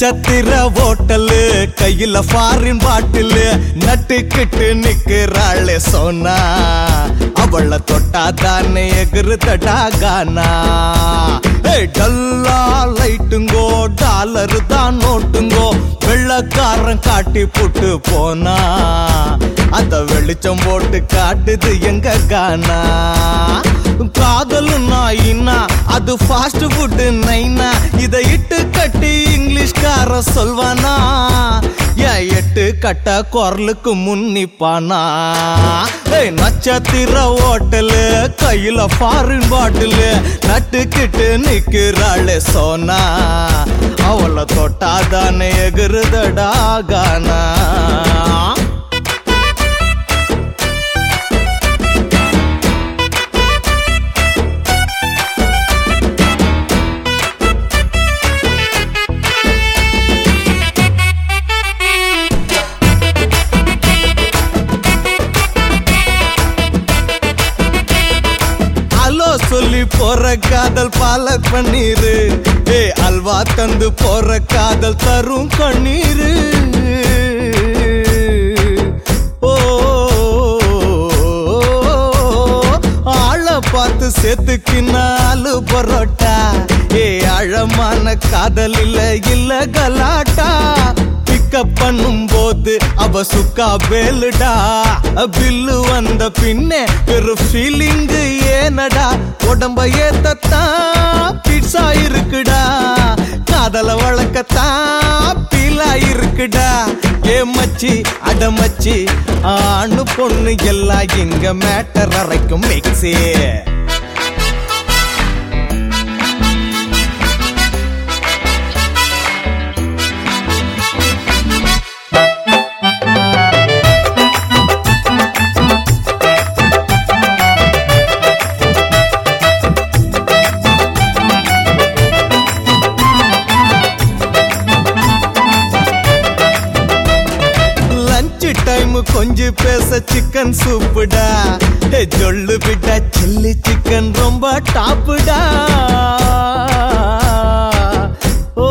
நட்சத்திர ஓட்டலு கையில foreign bottle நட்டுக்கிட்டு நிக்கிறாளே சோனா அவள தொட்டா தானே எகுறுதடா கானா ஏய், டல்லா லைட்டுங்கோ டாலரு தான் நோட்டுங்கோ வெள்ளக்காரன் காட்டி புட்டு போனா அத வெளிச்சம் போட்டு காட்டுது எங்க கானா காதலும் நாயினா அது ஃபாஸ்ட் ஃபுட் நைனா இத இட்டு கட்டி இங்கிலீஷ்கார சொல்வானா ஏன் எட்டு கட்ட குரலுக்கு முன்னிப்பானா ஏய் நட்சத்திர ஓட்டலு கையில ஃபாரின் பாட்டிலு நட்டுக்கிட்டு நிக்கிறாளே சோனா அவளை தொட்டாதானே எகுறுதடா கானா அலோ சொல்லி போற காதல் பால பன்னீரு ஏ அல்வா தந்து போற காதல் தரும் கண்ணீரு ஓ ஆள பார்த்து சேர்த்துக்கினாலு பரோட்டா ஏ ஆழமான காதல் இல்ல இல்ல கலாட்டா பிக்கப் பண்ணும் போது அவ சுக்கா வேலுடா பில்லு வந்த பின்னே ஒரு ஃபீலிங் ஏனடா உடம்ப ஏத்தத்தான் பிட்ஸா இருக்குடா காதல வழக்கத்தான் பீலா இருக்குடா ஏ மச்சி அட மச்சி ஆணு பொண்ணு எல்லாம் இங்க மேட்டர் அரைக்கும் மிக்ஸே லஞ்ச் டைம் கொஞ்சி பேச சிக்கன் சூப்புடா ஹே, ஜொல்லு விட்டா சில்லி சிக்கன் ரொம்ப டாப்புடா ஓ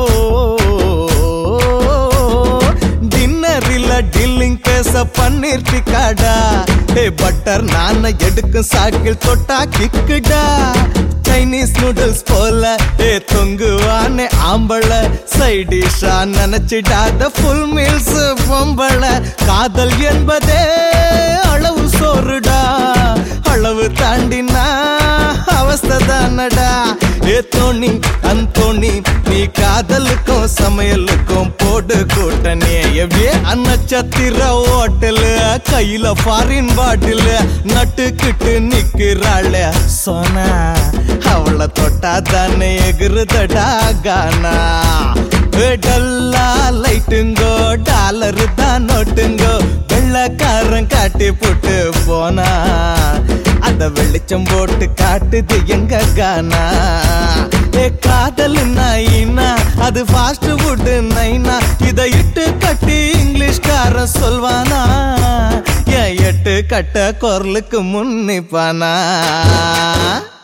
டின்னரில் டில்லிங் பேச பன்னீர் டிக்காடா ஹே பட்டர் நான எடுக்கும் சாக்கில் தொட்டா கிக்குடா சைனீஸ் நூடுல்ஸ் போல ஏ தொங்குவானே ஆம்பள சைடிஷா நினைச்சிடாத ஃபுல் மீல்ஸ் பொம்பள காதல் என்பதே அளவு சோறுடா அளவு தாண்டினா அவஸ்தை தானடா ஏ தோணி அந்தோணி நீ காதலுக்கும் சமையலுக்கும் போடு கூட்டணி எவ்வியே அந்நட்சத்திர ஓட்டலு கையில ஃபாரின் பாட்டில் நட்டுக்கிட்டு நிக்கிறாளே சோனா அவளை தொட்டா தானே எகுறுதடா கானா ஏ, டல்லா லைட்டுங்கோ டாலரு தான் நோட்டுங்கோ வெள்ளக்காரன் காட்டி போட்டு போனா அந்த வெளிச்சம் போட்டு காட்டுது எங்க கானா ஏ காதல் நாயினா அது ஃபாஸ்ட் ஃபுட் நைனா இத இட்டு கட்டி இங்கிலீஷ்காரன் சொல்வானா ஏன் எட்டு கட்ட குரலுக்கு முன்னிப்பானா